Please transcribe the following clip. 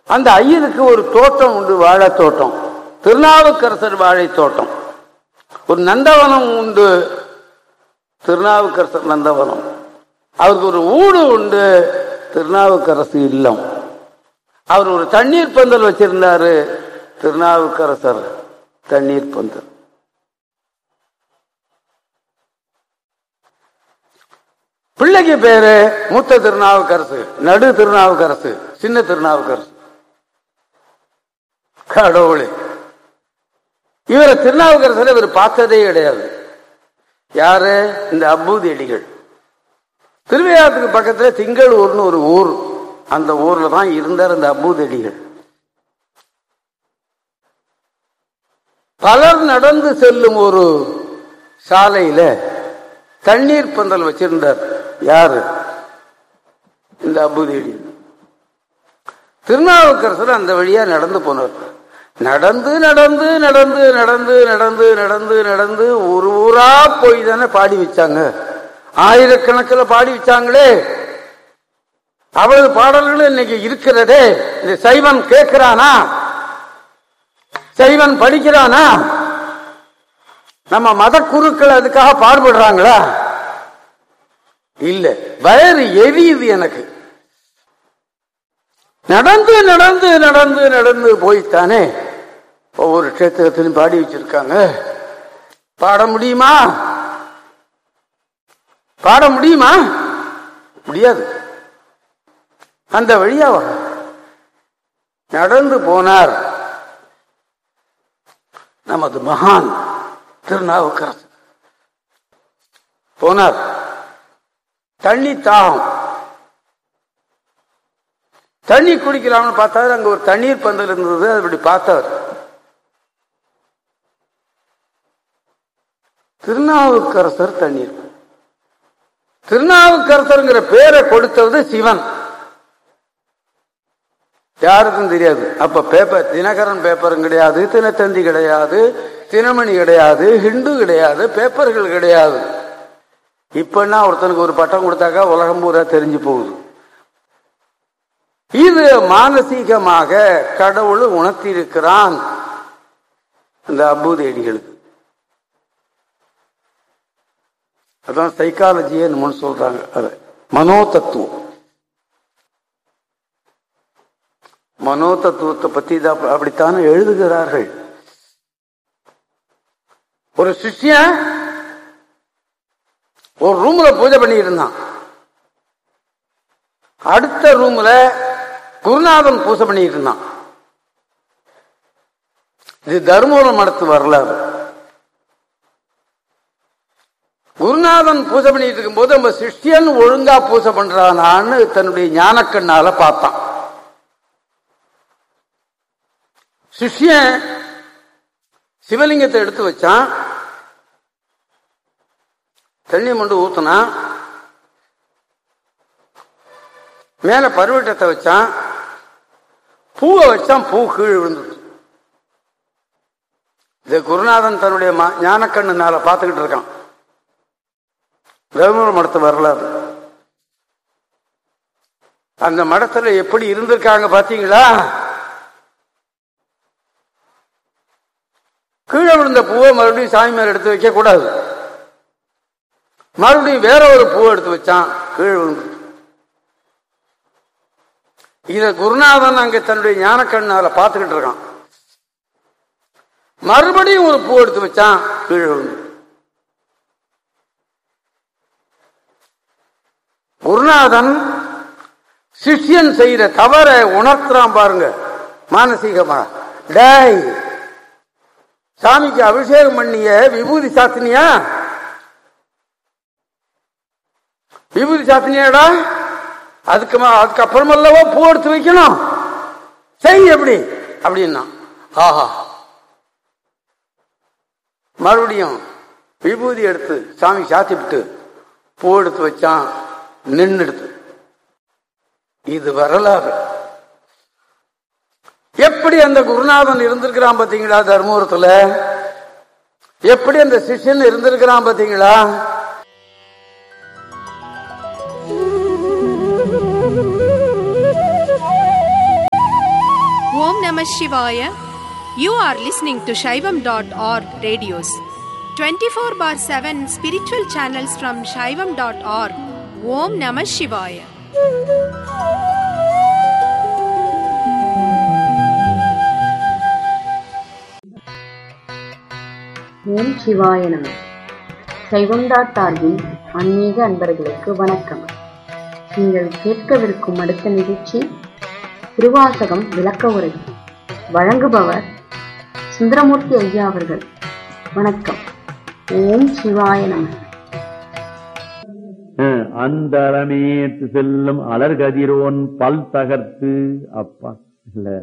அந்த ஐயனுக்கு ஒரு தோட்டம் உண்டு வாழைத் தோட்டம் திருநாவுக்கரசர் வாழை தோட்டம் ஒரு நந்தவனம் உண்டு திருநாவுக்கரசர் நந்தவனம் அவருக்கு ஒரு ஊடு உண்டு திருநாவுக்கரசு இல்லம் அவர் ஒரு தண்ணீர் பந்தல் வச்சிருந்தாரு திருநாவுக்கரசர் தண்ணீர் பந்தல் பிள்ளைக்கு பேரு மூத்த திருநாவுக்கரசு நடு திருநாவுக்கரசு சின்ன திருநாவுக்கரசு கடவுளே இவரை திருநாவுக்கரசரை இவர் பார்த்ததே கிடையாது யாரு இந்த அபூதி அடிகள் திருவையாத்துக்கு பக்கத்துல திங்களூர்னு ஒரு ஊர் அந்த ஊர்ல தான் இருந்தார் இந்த அபூதி அடிகள் பலர் நடந்து செல்லும் ஒரு சாலையில தண்ணீர் பந்தல் வச்சிருந்தார் யாரு இந்த அபூதி அடிகள் திருநாவுக்கரசர் அந்த வழியா நடந்து போனார் நடந்து நடந்து நடந்து நடந்து நடந்து நடந்து நடந்து ஒரு ஊரா போய் தானே பாடி வச்சாங்க ஆயிரக்கணக்கில் பாடி வச்சாங்களே அவளது பாடல்கள் இன்னைக்கு இருக்கிறதே இந்த சைவன் கேட்கிறானா சைவன் படிக்கிறானா நம்ம மத குருக்கள் அதுக்காக பாடுபடுறாங்களா இல்ல வயறு எரியுது எனக்கு நடந்து நடந்து நடந்து நடந்து போய்த்தானே ஒவ்வொரு கஷேத்திரத்திலும் பாடி வச்சிருக்காங்க பாட முடியுமா பாட முடியுமா முடியாது அந்த வழியா வர நடந்து போனார் நமது மகான் திருநாவுக்கரசு போனார் தண்ணி தாகம் தண்ணி குடிக்கலாம்னு பார்த்தாரு அங்க ஒரு தண்ணீர் பந்தல் இருந்தது அது இப்படி பார்த்தார் திருநாவுக்கரசர் தண்ணீர் திருநாவுக்கரசருங்கிற பேரை கொடுத்தது சிவன் யாருக்கும் தெரியாது அப்ப பேப்பர் தினகரன் பேப்பரும் கிடையாது தினத்தந்தி கிடையாது தினமணி கிடையாது ஹிந்து கிடையாது பேப்பர்கள் கிடையாது இப்பன்னா ஒருத்தனுக்கு ஒரு பட்டம் கொடுத்தாக்கா உலகம் பூரா தெரிஞ்சு போகுது இது மானசீகமாக கடவுள் உணர்த்தியிருக்கிறான் இந்த அபூதேடிகளுக்கு அதான் சைக்காலஜியே நம்ம சொல்றாங்க அது மனோ தத்துவம் மனோ தத்துவத்தை பத்தி தான் அப்படித்தானே எழுதுகிறார்கள் ஒரு சிஷ்யன் ஒரு ரூம்ல பூஜை பண்ணிட்டு இருந்தான் அடுத்த ரூம்ல குருநாதன் பூஜை பண்ணிட்டு இருந்தான் இது தர்மபுரம் மடத்து வரலாறு குருநாதன் பூஜை பண்ணிட்டு இருக்கும்போது நம்ம சிஷ்யன் ஒழுங்கா பூஜை பண்றானான்னு தன்னுடைய ஞானக்கண்ணால பார்த்தான் சிஷ்யன் சிவலிங்கத்தை எடுத்து வச்சான் தண்ணி மண்டு ஊத்துனா மேல பருவட்டத்தை வச்சான் பூவை வச்சான் பூ கீழே விழுந்துச்சு இது குருநாதன் தன்னுடைய ஞானக்கண்ணுனால பார்த்துக்கிட்டு இருக்கான் தர்மபுரம் மடத்து வரலாறு அந்த மடத்துல எப்படி இருந்திருக்காங்க பாத்தீங்களா கீழே விழுந்த பூவை மறுபடியும் சாமி மேல எடுத்து வைக்க கூடாது மறுபடியும் வேற ஒரு பூவை எடுத்து வச்சான் கீழே விழுந்து இத குருநாதன் அங்க தன்னுடைய ஞானக்கண்ணால பார்த்துக்கிட்டு இருக்கான் மறுபடியும் ஒரு பூ எடுத்து வச்சான் கீழே விழுந்து குருநாதன் சிஷ்யன் செய்யற தவற உணர்த்துறான் பாருங்க மானசீகமா டேய் சாமிக்கு அபிஷேகம் பண்ணிய விபூதி சாத்தினியா விபூதி சாத்தினியாடா அதுக்கு அதுக்கப்புறமல்லவோ பூ எடுத்து வைக்கணும் செய் எப்படி அப்படின்னா ஆஹா மறுபடியும் விபூதி எடுத்து சாமி சாத்திவிட்டு பூ எடுத்து வச்சான் நின்று எடுத்து இது வரலாறு எப்படி அந்த குருநாதன் இருந்திருக்கிறான் பாத்தீங்களா தர்மபுரத்துல எப்படி அந்த சிஷ்யன் இருந்திருக்கிறான் பாத்தீங்களா Namah Shivaya. You are listening to Shaivam.org radios. 24 bar 7 spiritual channels from Shaivam.org. Om Namah Shivaya. ஓம் சிவாய நம சைவம் டாட் ஆர்வின் ஆன்மீக அன்பர்களுக்கு வணக்கம் நீங்கள் கேட்கவிருக்கும் அடுத்த நிகழ்ச்சி திருவாசகம் விளக்க உரை வழங்குபவர் சுந்தரமூர்த்தி ஐயா அவர்கள் வணக்கம் ஓம் சிவாய நம அந்தரமேத்து செல்லும் அலர்கதிரோன் பல் தகர்த்து அப்பா இல்ல